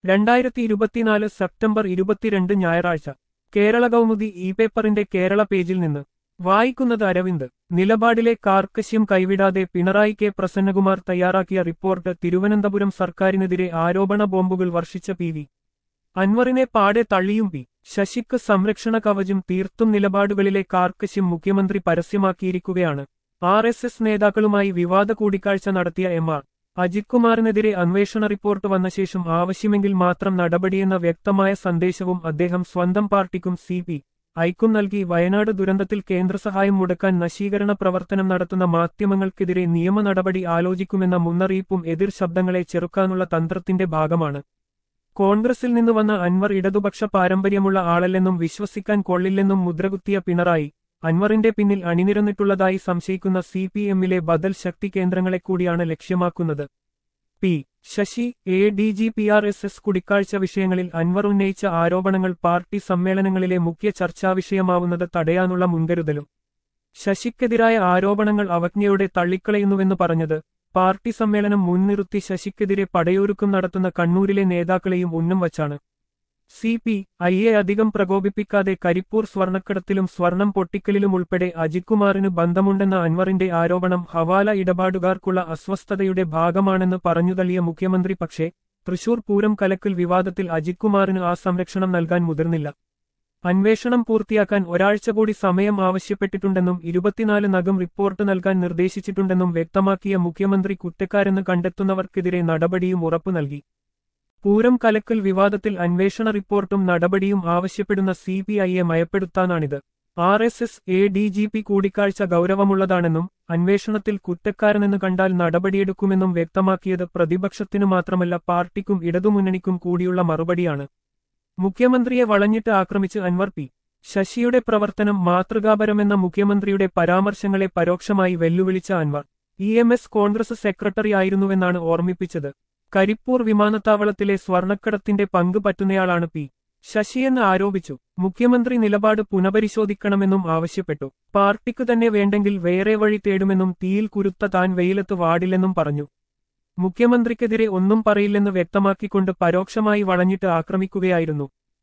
രണ്ടായിരത്തി ഇരുപത്തിനാല് സെപ്റ്റംബർ ഇരുപത്തിരണ്ട് ഞായറാഴ്ച കേരള കൗമുദി ഇ പേപ്പറിന്റെ കേരള പേജിൽ നിന്ന് വായിക്കുന്നത് അരവിന്ദ് നിലപാടിലെ കാർക്കശ്യം കൈവിടാതെ പിണറായി കെ പ്രസന്നകുമാർ തയ്യാറാക്കിയ റിപ്പോർട്ട് തിരുവനന്തപുരം സർക്കാരിനെതിരെ ആരോപണ ബോംബുകൾ വർഷിച്ച പി വി അൻവറിനെ പാടെ തള്ളിയും പി ശശിക്ക് സംരക്ഷണ കവചം തീർത്തും നിലപാടുകളിലെ കാർക്കശ്യം മുഖ്യമന്ത്രി പരസ്യമാക്കിയിരിക്കുകയാണ് ആർ എസ് എസ് നേതാക്കളുമായി വിവാദ കൂടിക്കാഴ്ച നടത്തിയ എം ആർ അജിത് കുമാറിനെതിരെ അന്വേഷണ റിപ്പോർട്ട് വന്ന ശേഷം ആവശ്യമെങ്കിൽ മാത്രം നടപടിയെന്ന വ്യക്തമായ സന്ദേശവും അദ്ദേഹം സ്വന്തം പാർട്ടിക്കും സി പി ഐക്കും നൽകി വയനാട് ദുരന്തത്തിൽ കേന്ദ്രസഹായം മുടക്കാൻ നശീകരണ പ്രവർത്തനം നടത്തുന്ന മാധ്യമങ്ങൾക്കെതിരെ നിയമ നടപടി ആലോചിക്കുമെന്ന മുന്നറിയിപ്പും എതിർ ശബ്ദങ്ങളെ ചെറുക്കാനുള്ള തന്ത്രത്തിന്റെ ഭാഗമാണ് കോൺഗ്രസിൽ നിന്ന് വന്ന അൻവർ ഇടതുപക്ഷ പാരമ്പര്യമുള്ള ആളല്ലെന്നും വിശ്വസിക്കാൻ കൊള്ളില്ലെന്നും മുദ്രകുത്തിയ പിണറായി അൻവറിന്റെ പിന്നിൽ അണിനിരന്നിട്ടുള്ളതായി സംശയിക്കുന്ന സി പി എമ്മിലെ ബദൽ ശക്തി കേന്ദ്രങ്ങളെ കൂടിയാണ് ലക്ഷ്യമാക്കുന്നത് P Sasi A D G P R S S കൂടിക്കാഴ്ച വിഷയങ്ങളിൽ അൻവർ ഉന്നയിച്ച ആരോപണങ്ങൾ പാർട്ടി സമ്മേളനങ്ങളിലെ മുഖ്യ ചർച്ചാവിഷയമാവുന്നത് തടയാനുള്ള മുൻകരുതലും ശശിക്കെതിരായ ആരോപണങ്ങൾ അവജ്ഞയോടെ തള്ളിക്കളയുന്നുവെന്ന് പറഞ്ഞത് പാർട്ടി സമ്മേളനം മുൻനിർത്തി ശശിക്കെതിരെ പടയൊരുക്കം നടത്തുന്ന കണ്ണൂരിലെ നേതാക്കളെയും ഉന്നം വച്ചാണ് സി പി ഐയെ അധികം പ്രകോപിപ്പിക്കാതെ കരിപ്പൂർ സ്വർണ്ണക്കടത്തിലും സ്വർണം പൊട്ടിക്കലിലും ഉൾപ്പെടെ അജിത് കുമാറിന് ബന്ധമുണ്ടെന്ന അൻവറിന്റെ ആരോപണം ഹവാല ഇടപാടുകാർക്കുള്ള അസ്വസ്ഥതയുടെ ഭാഗമാണെന്ന് പറഞ്ഞുതള്ളിയ മുഖ്യമന്ത്രി പക്ഷേ തൃശൂർ പൂരം കലക്കൽ വിവാദത്തിൽ അജിത് കുമാറിന് ആ സംരക്ഷണം നൽകാൻ മുതിർന്നില്ല അന്വേഷണം പൂർത്തിയാക്കാൻ ഒരാഴ്ച കൂടി സമയം ആവശ്യപ്പെട്ടിട്ടുണ്ടെന്നും ഇരുപത്തിനാല് നഗം റിപ്പോർട്ട് നൽകാൻ നിർദ്ദേശിച്ചിട്ടുണ്ടെന്നും വ്യക്തമാക്കിയ മുഖ്യമന്ത്രി കുറ്റക്കാരെന്ന് കണ്ടെത്തുന്നവർക്കെതിരെ നടപടിയും ഉറപ്പു നൽകി പൂരം കലക്കൽ വിവാദത്തിൽ അന്വേഷണ റിപ്പോർട്ടും നടപടിയും ആവശ്യപ്പെടുന്ന സി പി ഐയെ മയപ്പെടുത്താനാണിത് R S S A D G P കൂടിക്കാഴ്ച ഗൗരവമുള്ളതാണെന്നും അന്വേഷണത്തിൽ കുറ്റക്കാരനെന്ന് കണ്ടാൽ നടപടിയെടുക്കുമെന്നും വ്യക്തമാക്കിയത് പ്രതിപക്ഷത്തിനു മാത്രമല്ല പാർട്ടിക്കും ഇടതുമുന്നണിക്കും കൂടിയുള്ള മറുപടിയാണ് മുഖ്യമന്ത്രിയെ വളഞ്ഞിട്ട് ആക്രമിച്ച് അൻവർ പി ശശിയുടെ പ്രവർത്തനം മാതൃകാപരമെന്ന മുഖ്യമന്ത്രിയുടെ പരാമർശങ്ങളെ പരോക്ഷമായി വെല്ലുവിളിച്ച Anvar E M S Congress secretary ആയിരുന്നുവെന്നാണ് ഓർമ്മിപ്പിച്ചത് കരിപ്പൂർ വിമാനത്താവളത്തിലെ സ്വർണ്ണക്കടത്തിന്റെ പങ്ക് പറ്റുന്നയാളാണ് പി ശശിയെന്ന് ആരോപിച്ചു മുഖ്യമന്ത്രി നിലപാട് പുനഃപരിശോധിക്കണമെന്നും ആവശ്യപ്പെട്ടു പാർട്ടിക്ക് തന്നെ വേണ്ടെങ്കിൽ വേറെ വഴി തേടുമെന്നും തീയിൽ കുരുത്ത താൻ വെയിലത്ത് വാടില്ലെന്നും പറഞ്ഞു മുഖ്യമന്ത്രിക്കെതിരെ ഒന്നും പറയില്ലെന്ന് വ്യക്തമാക്കിക്കൊണ്ട് പരോക്ഷമായി വളഞ്ഞിട്ട് ആക്രമിക്കുകയായിരുന്നു